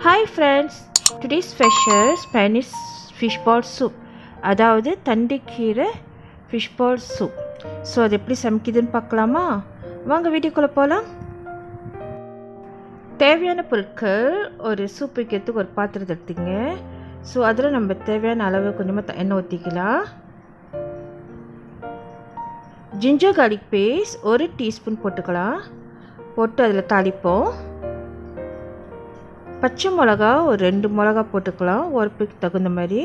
Hi friends today special Spanish fish ball soup அதாவது தண்டிக்கீரை fish ball soup so அது எப்படி சமைக்குதுன்னு பார்க்கலாமா வாங்க வீடியோக்குள்ளே போகலாம் தேவையான பொருட்கள் ஒரு சூப் வைக்கிறதுக்கு ஒரு பாத்திரத்தை எடுத்துங்க ஸோ அதில் நம்ம தேவையான அளவு கொஞ்சமாக எண்ணெய் ஊற்றிக்கலாம் ஜிஞ்சர் கார்லிக் பேஸ்ட் ஒரு டீஸ்பூன் போட்டுக்கலாம் போட்டு அதில் தாளிப்போம் பச்சை மிளகா ஒரு ரெண்டு மிளகா போட்டுக்கலாம் உரப்புக்கு தகுந்த மாதிரி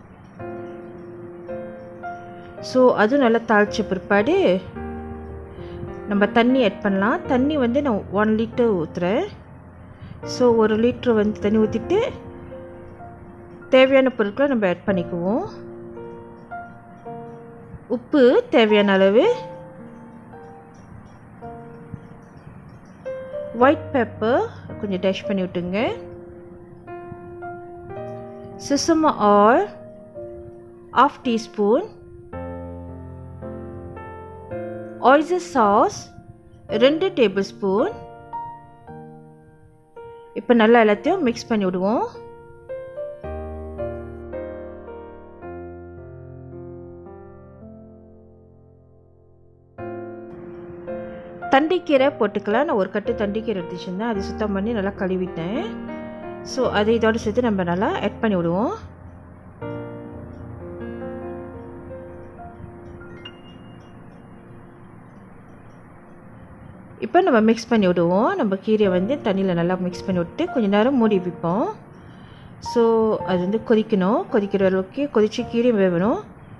ஸோ அதுவும் நல்லா தாளித்த பிற்பாடு நம்ம தண்ணி ஆட் பண்ணலாம் தண்ணி வந்து நான் ஒன் லிட்டர் ஊற்றுறேன் ஸோ ஒரு லிட்ரு வந்து தண்ணி ஊற்றிட்டு தேவையான பொருட்களை நம்ம ஆட் பண்ணிக்குவோம் உப்பு தேவையான அளவு ஒயிட் பெப்பர் கொஞ்சம் டேஷ் பண்ணி விட்டுங்க sesame oil half teaspoon oyster sauce ரெண்டு டேபிள் ஸ்பூன் இப்போ நல்லா எல்லாத்தையும் மிக்ஸ் பண்ணி விடுவோம் தண்டிக்கீரை போட்டுக்கலாம் நான் ஒரு கட்டு தண்டிக்கீரை எடுத்து வச்சுருந்தேன் அதை சுத்தம் பண்ணி நல்லா கழுவிட்டேன் ஸோ அதை இதோடு சேர்த்து நம்ம நல்லா ஆட் பண்ணி விடுவோம் இப்போ நம்ம மிக்ஸ் பண்ணி விடுவோம் நம்ம கீரையை வந்து தண்ணியில் நல்லா மிக்ஸ் பண்ணி விட்டு கொஞ்சம் நேரம் மூடி வைப்போம் ஸோ அது வந்து கொதிக்கணும் கொதிக்கிற அளவுக்கு கொதித்து கீரை வேகணும்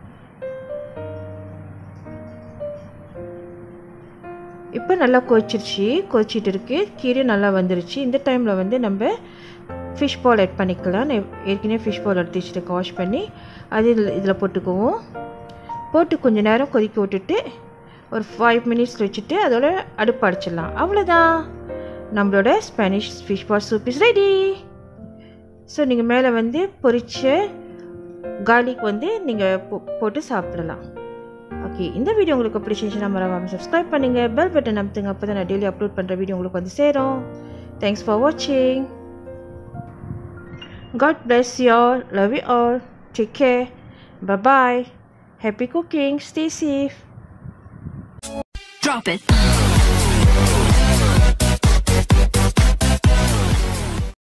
இப்போ நல்லா கொதிச்சிருச்சு கொதிச்சிட்டு இருக்கு கீரை நல்லா வந்துருச்சு இந்த டைமில் வந்து நம்ம ஃபிஷ் பால் ஆட் பண்ணிக்கலாம் நான் ஏற்கனவே ஃபிஷ் பால் எடுத்து வச்சுட்டு வாஷ் பண்ணி அது இதில் இதில் போட்டுக்குவோம் போட்டு கொஞ்சம் நேரம் கொதிக்க விட்டுட்டு ஒரு ஃபைவ் மினிட்ஸ் வச்சுட்டு அதோட அடுப்பு அடிச்சிடலாம் அவ்வளோதான் நம்மளோட Spanish fish ball soup is ready so நீங்கள் மேலே வந்து பொரிச்ச கார்லிக் வந்து நீங்கள் போ போட்டு சாப்பிடலாம் ஓகே இந்த வீடியோ உங்களுக்கு பிடிச்சிருந்துச்சுன்னா மறக்காமல் சப்ஸ்கிரைப் பண்ணுங்கள் பெல் பட்டன் அமுத்துங்க அப்போ தான் நான் டெய்லி அப்லோட் பண்ணுற வீடியோ உங்களுக்கு வந்து சேரும் தேங்க்ஸ் ஃபார் வாட்சிங் God bless you all love you all take care bye happy cooking stay safe Drop it.